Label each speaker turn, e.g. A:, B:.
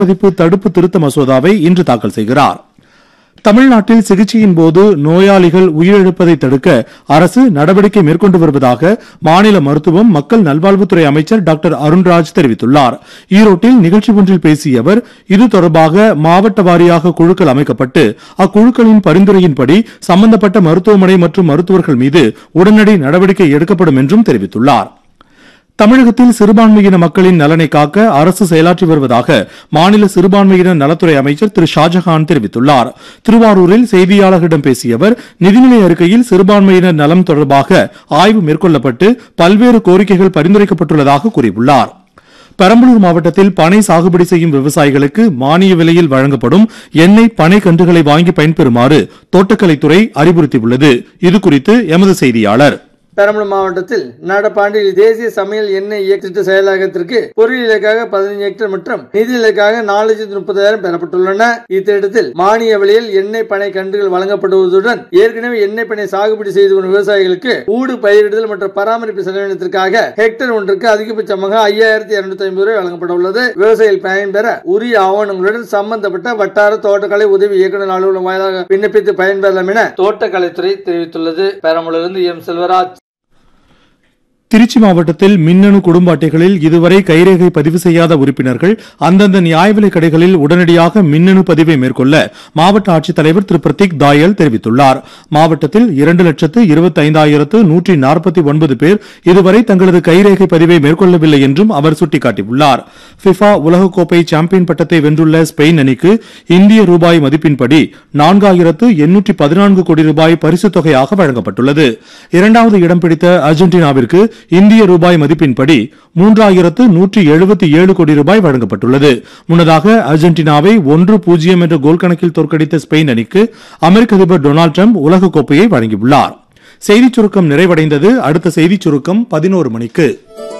A: பதிப்பு தடுப்பு திருத்த மசோதாவை இன்று தாக்கல் செய்கிறார் தமிழ்நாட்டில் சிகிச்சையின் போது நோயாளிகள் உயிரிழப்பதை தடுக்க அரசு நடவடிக்கை மேற்கொண்டு வருவதாக மாநில மருத்துவம் மக்கள் நல்வாழ்வுத்துறை அமைச்சர் டாக்டர் அருண்ராஜ் தெரிவித்துள்ளார் ஈரோட்டில் நிகழ்ச்சி ஒன்றில் பேசிய அவர் இது தொடர்பாக மாவட்ட வாரியாக குழுக்கள் அமைக்கப்பட்டு அக்குழுக்களின் பரிந்துரையின்படி சம்பந்தப்பட்ட மருத்துவமனை மற்றும் மருத்துவர்கள் மீது உடனடி நடவடிக்கை எடுக்கப்படும் என்றும் தெரிவித்துள்ளார் தமிழகத்தில் சிறுபான்மையின மக்களின் நலனை காக்க அரசு செயலாற்றி வருவதாக மாநில சிறுபான்மையினர் நலத்துறை அமைச்சர் திரு ஷாஜஹான் தெரிவித்துள்ளார் திருவாரூரில் செய்தியாளர்களிடம் பேசிய அவர் நிதிநிலை அறிக்கையில் சிறுபான்மையினர் நலம் தொடர்பாக ஆய்வு மேற்கொள்ளப்பட்டு பல்வேறு கோரிக்கைகள் பரிந்துரைக்கப்பட்டுள்ளதாக கூறியுள்ளார் பெரம்பலூர் மாவட்டத்தில் பனை சாகுபடி செய்யும் விவசாயிகளுக்கு மானிய விலையில் வழங்கப்படும் எண்ணெய் பனை கன்றுகளை வாங்கி பயன்பெறுமாறு தோட்டக்கலைத்துறை அறிவுறுத்தியுள்ளது இதுகுறித்து எமது செய்தியாளர்
B: பெரம்பலூர் மாவட்டத்தில் நடப்பாண்டில் தேசிய சமையல் எண்ணெய் இயக்கத்திட்ட செயலாக்கத்திற்கு பொருள் இலக்காக பதினஞ்சு ஹெக்டேர் மற்றும் நிதி இலக்காக நாலு லட்சத்து முப்பதாயிரம் பெறப்பட்டுள்ளன இத்திட்டத்தில் மானிய விலையில் எண்ணெய் பனை கன்றுகள் வழங்கப்படுவதுடன் ஏற்கனவே எண்ணெய் பனை சாகுபடி செய்து வரும் விவசாயிகளுக்கு ஊடு பயிரிடுதல் மற்றும் பராமரிப்பு செலவினத்திற்காக ஹெக்டேர் ஒன்றுக்கு அதிகபட்சமாக ஐயாயிரத்தி இருநூத்தி ஐம்பது ரூபாய் வழங்கப்பட உள்ளது விவசாயிகள் பயன்பெற உரிய ஆவணங்களுடன் சம்பந்தப்பட்ட வட்டார தோட்டக்கலை உதவி இயக்குநர் அலுவலகம் வாயிலாக விண்ணப்பித்து பயன்பெறலாம் என தோட்டக்கலைத்துறை தெரிவித்துள்ளது பெரம்பலூரிலிருந்து எம் செல்வராஜ்
A: திருச்சி மாவட்டத்தில் மின்னணு குடும்ப அட்டைகளில் இதுவரை கைரேகை பதிவு செய்யாத உறுப்பினர்கள் அந்தந்த நியாய விலைக் கடைகளில் உடனடியாக மின்னணு பதிவை மேற்கொள்ள மாவட்ட ஆட்சித்தலைவர் திரு பிரதீக் தாயல் தெரிவித்துள்ளார் மாவட்டத்தில் இரண்டு லட்சத்து இருபத்தி ஐந்தாயிரத்து நூற்றி நாற்பத்தி ஒன்பது பேர் இதுவரை தங்களது கைரேகை பதிவை மேற்கொள்ளவில்லை என்றும் அவர் சுட்டிக்காட்டியுள்ளார் ஃபிஃபா உலகக்கோப்பை சாம்பியன் பட்டத்தை வென்றுள்ள ஸ்பெயின் அணிக்கு இந்திய ரூபாய் மதிப்பின்படி நான்காயிரத்து எண்ணூற்றி பதினான்கு கோடி ரூபாய் பரிசுத் தொகையாக வழங்கப்பட்டுள்ளது இரண்டாவது இடம் பிடித்த அர்ஜென்டினாவிற்கு இந்திய ரூபாய் மதிப்பின்படி மூன்றாயிரத்து நூற்றி எழுபத்தி ஏழு கோடி ரூபாய் வழங்கப்பட்டுள்ளது முன்னதாக அர்ஜென்டினாவை ஒன்று பூஜ்ஜியம் என்ற கோல் கணக்கில் தோற்கடித்த ஸ்பெயின் அணிக்கு அமெரிக்க அதிபர் டொனால்டு டிரம்ப் உலகக்கோப்பையை வழங்கியுள்ளார் செய்திச் சுருக்கம் நிறைவடைந்தது அடுத்த செய்திச் சுருக்கம் பதினோரு மணிக்கு